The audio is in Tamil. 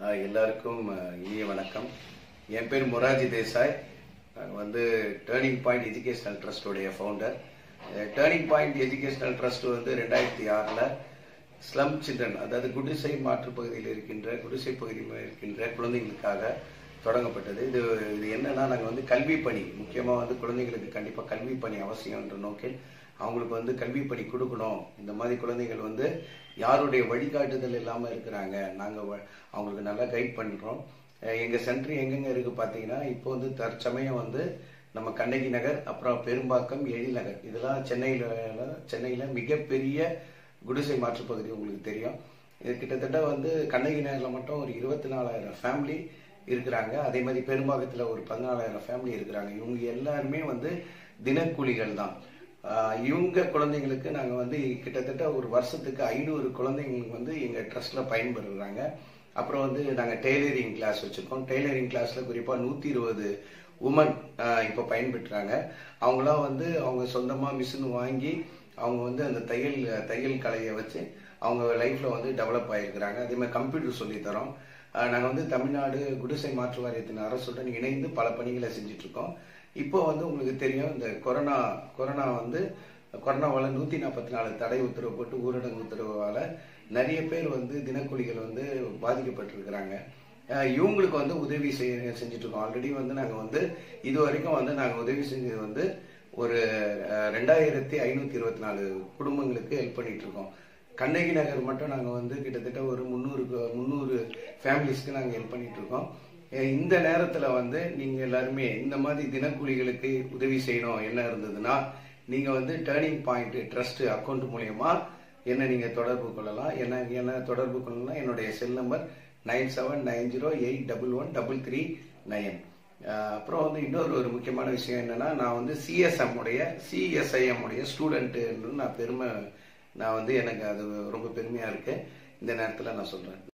ஆஹ் எல்லாருக்கும் ஆஹ் இனிய வணக்கம் என் பேர் மொராஜி தேசாய் நான் வந்து டேர்னிங் பாயிண்ட் எஜுகேஷனல் ட்ரஸ்டோடைய founder turning point educational trust வந்து ரெண்டாயிரத்தி ஆறில் ஸ்லம் சில்ட்ரன் அதாவது குடிசை மாற்றுப் பகுதியில் இருக்கின்ற குடிசை பகுதியில் இருக்கின்ற குழந்தைகளுக்காக தொடங்கப்பட்டது இது இது என்னன்னா நாங்கள் வந்து கல்வி பணி முக்கியமாக வந்து குழந்தைங்களுக்கு கண்டிப்பாக கல்வி பணி அவசியம்ன்ற நோக்கில் அவங்களுக்கு வந்து கல்வி பணி கொடுக்கணும் இந்த மாதிரி குழந்தைகள் வந்து யாருடைய வழிகாட்டுதல் இல்லாமல் இருக்கிறாங்க நாங்கள் அவங்களுக்கு நல்லா கைட் பண்ணுறோம் எங்கள் சென்டர் எங்கெங்க இருக்குது பார்த்தீங்கன்னா இப்போ வந்து தற்சமயம் வந்து நம்ம கண்ணகி நகர் அப்புறம் பெரும்பாக்கம் எழில் நகர் இதெல்லாம் சென்னையில் சென்னையில் மிகப்பெரிய குடிசை மாற்றுப் பகுதி உங்களுக்கு தெரியும் இது கிட்டத்தட்ட வந்து கண்ணகி நகரில் மட்டும் ஒரு இருபத்தி நாலாயிரம் ஃபேமிலி இருக்கிறாங்க அதே மாதிரி பெரும்பாக்கத்தில் ஒரு பதினாலாயிரம் ஃபேமிலி இருக்கிறாங்க இவங்க எல்லாருமே வந்து தினக்கூலிகள் தான் ஆஹ் இவங்க குழந்தைங்களுக்கு நாங்கள் வந்து கிட்டத்தட்ட ஒரு வருஷத்துக்கு ஐநூறு குழந்தைங்களுக்கு வந்து எங்கள் ட்ரஸ்ட்டில் பயன்படுறாங்க அப்புறம் வந்து நாங்கள் டெய்லரிங் கிளாஸ் வச்சுருக்கோம் டெய்லரிங் கிளாஸில் குறிப்பாக நூற்றி இருபது உமன் இப்போ பயன்பெற்றாங்க அவங்களாம் வந்து அவங்க சொந்தமாக மிஷின் வாங்கி அவங்க வந்து அந்த தையல் தையல் கலையை வச்சு அவங்க லைஃப்பில் வந்து டெவலப் ஆகிருக்கிறாங்க அதே மாதிரி கம்ப்யூட்டர் சொல்லித்தரோம் நாங்கள் வந்து தமிழ்நாடு குடிசை மாற்று வாரியத்தின் அரசுடன் இணைந்து பல பணிகளை செஞ்சிட்ருக்கோம் இப்போ வந்து உங்களுக்கு தெரியும் இந்த கொரோனா கொரோனா வந்து கொரோனாவால் நூற்றி நாற்பத்தி நாலு தடை உத்தரவு போட்டு ஊரடங்கு உத்தரவால் நிறைய பேர் வந்து தினக்கூலிகள் வந்து பாதிக்கப்பட்டிருக்கிறாங்க இவங்களுக்கு வந்து உதவி செய்ய செஞ்சுட்டு இருக்கோம் ஆல்ரெடி வந்து நாங்கள் வந்து இது வரைக்கும் வந்து நாங்கள் உதவி செஞ்சது வந்து ஒரு ரெண்டாயிரத்தி ஐநூற்றி இருபத்தி நாலு குடும்பங்களுக்கு ஹெல்ப் பண்ணிட்டு இருக்கோம் கண்ணகி நகர் மட்டும் நாங்கள் வந்து கிட்டத்தட்ட ஒரு முந்நூறு முந்நூறு ஃபேமிலிஸ்க்கு நாங்கள் ஹெல்ப் பண்ணிட்டு இருக்கோம் இந்த நேரத்தில் வந்து நீங்கள் எல்லாருமே இந்த மாதிரி தினக்கூலிகளுக்கு உதவி செய்யணும் என்ன இருந்ததுன்னா நீங்கள் வந்து டேர்னிங் பாயிண்ட் ட்ரஸ்ட் அக்கௌண்ட் மூலயமா என்ன நீங்கள் தொடர்பு கொள்ளலாம் என்ன என்ன தொடர்பு கொள்ளலாம் என்னுடைய cell number nine seven nine zero eight double one double three nine அப்புறம் வந்து இன்னொரு ஒரு முக்கியமான விஷயம் என்னன்னா நான் வந்து சிஎஸ்எம் உடைய சிஎஸ்ஐஎம் உடைய ஸ்டூடெண்ட்டுன்னு நான் பெருமை நான் வந்து எனக்கு அது ரொம்ப பெருமையாக இருக்கு இந்த நேரத்தில் நான் சொல்கிறேன்